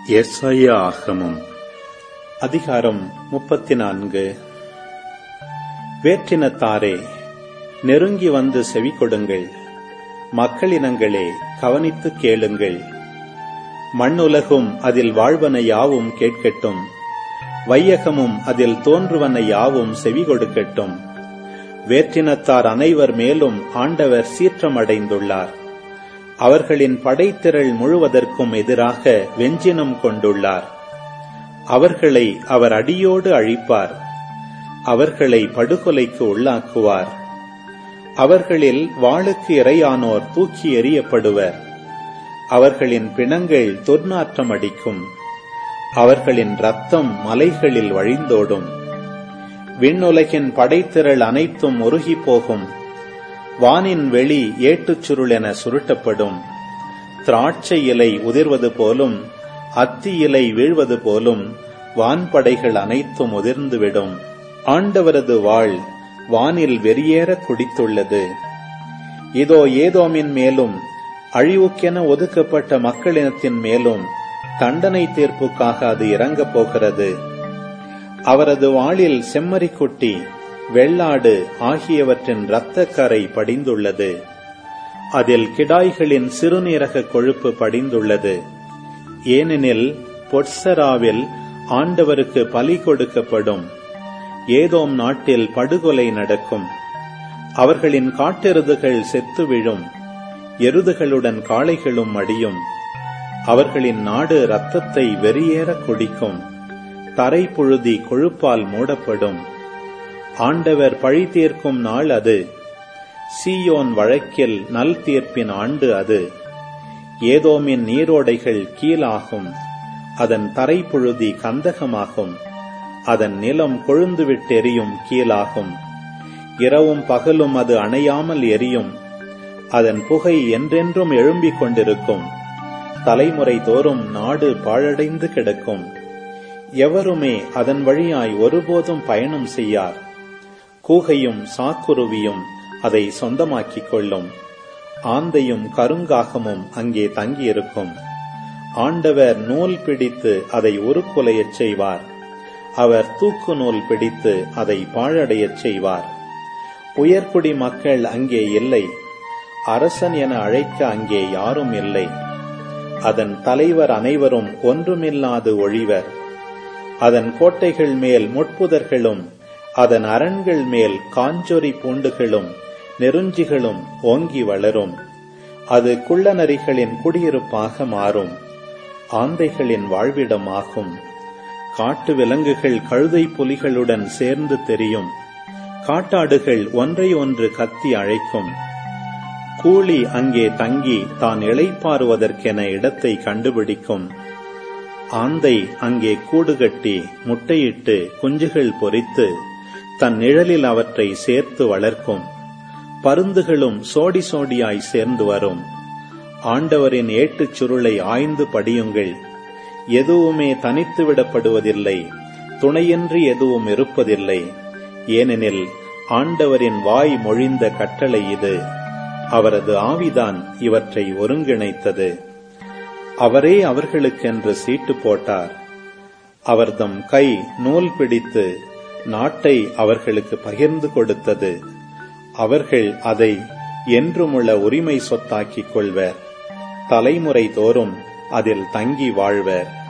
எஸ்ஐயா ஆகமம் அதிகாரம் முப்பத்தி நான்கு வேற்றினத்தாரே நெருங்கி வந்து செவி கொடுங்கள் மக்களினங்களே கவனித்து கேளுங்கள் மண்ணுலகும் அதில் வாழ்வன யாவும் கேட்கட்டும் வையகமும் அதில் தோன்றுவன யாவும் செவி கொடுக்கட்டும் வேற்றினத்தார் அனைவர் மேலும் ஆண்டவர் சீற்றமடைந்துள்ளார் அவர்களின் படைத்திரள் முழுவதற்கும் எதிராக வெஞ்சினம் கொண்டுள்ளார் அவர்களை அவர் அடியோடு அழிப்பார் அவர்களை படுகொலைக்கு உள்ளாக்குவார் அவர்களில் வாளுக்கு இரையானோர் தூக்கி எறியப்படுவர் அவர்களின் பிணங்கள் துர்நாற்றம் அடிக்கும் அவர்களின் ரத்தம் மலைகளில் வழிந்தோடும் விண்ணுலகின் படைத்திரள் அனைத்தும் உருகி போகும் வானின் வெளி ஏட்டுச் சுருள் என சுருட்டப்படும் திராட்சை இலை உதிர்வது போலும் அத்தி இலை வீழ்வது போலும் வான்படைகள் அனைத்தும் உதிர்ந்துவிடும் ஆண்டவரது வாழ் வானில் வெறியேற குடித்துள்ளது இதோ ஏதோமின் மேலும் அழிவுக்கென ஒதுக்கப்பட்ட மக்களினத்தின் மேலும் தண்டனை தீர்ப்புக்காக அது இறங்கப் போகிறது அவரது வாளில் செம்மறிக்குட்டி வெள்ளாடு ஆகியவற்றின் இரத்தக்கரை படிந்துள்ளது அதில் கிடாய்களின் சிறுநீரக கொழுப்பு படிந்துள்ளது ஏனெனில் பொட்சராவில் ஆண்டவருக்கு பலி கொடுக்கப்படும் ஏதோம் நாட்டில் படுகொலை நடக்கும் அவர்களின் காட்டெருதுகள் செத்து விழும் எருதுகளுடன் காளைகளும் அடியும் அவர்களின் நாடு இரத்தத்தை வெறியேற குடிக்கும் தரை புழுதி கொழுப்பால் மூடப்படும் ஆண்டவர் பழி தீர்க்கும் நாள் அது சீயோன் வழக்கில் நல் தீர்ப்பின் ஆண்டு அது ஏதோமின் நீரோடைகள் கீழாகும் அதன் தரை புழுதி கந்தகமாகும் அதன் நிலம் கொழுந்துவிட்டெரியும் கீழாகும் இரவும் பகலும் அது அணையாமல் எரியும் அதன் புகை என்றென்றும் எழும்பிக் கொண்டிருக்கும் தலைமுறை தோறும் நாடு பாழடைந்து கிடக்கும் எவருமே அதன் வழியாய் ஒருபோதும் பயணம் செய்யார் கூகையும் சாக்குருவியும் அதை சொந்தமாக்கிக் கொள்ளும் ஆந்தையும் கருங்காகமும் அங்கே தங்கியிருக்கும் ஆண்டவர் நூல் பிடித்து அதை உருக்குலையச் செய்வார் அவர் தூக்கு நூல் பிடித்து அதை பாழடையச் செய்வார் உயர்குடி மக்கள் அங்கே இல்லை அரசன் என அழைக்க அங்கே யாரும் இல்லை அதன் தலைவர் அனைவரும் ஒன்றுமில்லாது ஒழிவர் அதன் கோட்டைகள் மேல் முட்புதர்களும் அதன் அரண்கள் மேல் காஞ்சொரி பூண்டுகளும் நெருஞ்சிகளும் ஓங்கி வளரும் அது குள்ளநரிகளின் குடியிருப்பாக மாறும் ஆந்தைகளின் வாழ்விடம் ஆகும் காட்டு விலங்குகள் கழுதை புலிகளுடன் சேர்ந்து தெரியும் காட்டாடுகள் ஒன்றை ஒன்று கத்தி அழைக்கும் கூலி அங்கே தங்கி தான் இளைப்பாறுவதற்கென இடத்தை கண்டுபிடிக்கும் ஆந்தை அங்கே கூடுகட்டி முட்டையிட்டு குஞ்சுகள் பொறித்து தன் நிழலில் அவற்றை சேர்த்து வளர்க்கும் பருந்துகளும் சோடி சோடியாய் சேர்ந்து வரும் ஆண்டவரின் ஏட்டுச் சுருளை ஆய்ந்து படியுங்கள் எதுவுமே தனித்து விடப்படுவதில்லை துணையின்றி எதுவும் இருப்பதில்லை ஏனெனில் ஆண்டவரின் வாய் மொழிந்த கட்டளை இது அவரது ஆவிதான் இவற்றை ஒருங்கிணைத்தது அவரே அவர்களுக்கென்று சீட்டு போட்டார் அவர்தம் கை நூல் பிடித்து நாட்டை அவர்களுக்கு பகிர்ந்து கொடுத்தது அவர்கள் அதை என்றுமுள்ள உரிமை சொத்தாக்கிக் கொள்வர் தலைமுறை தோறும் அதில் தங்கி வாழ்வர்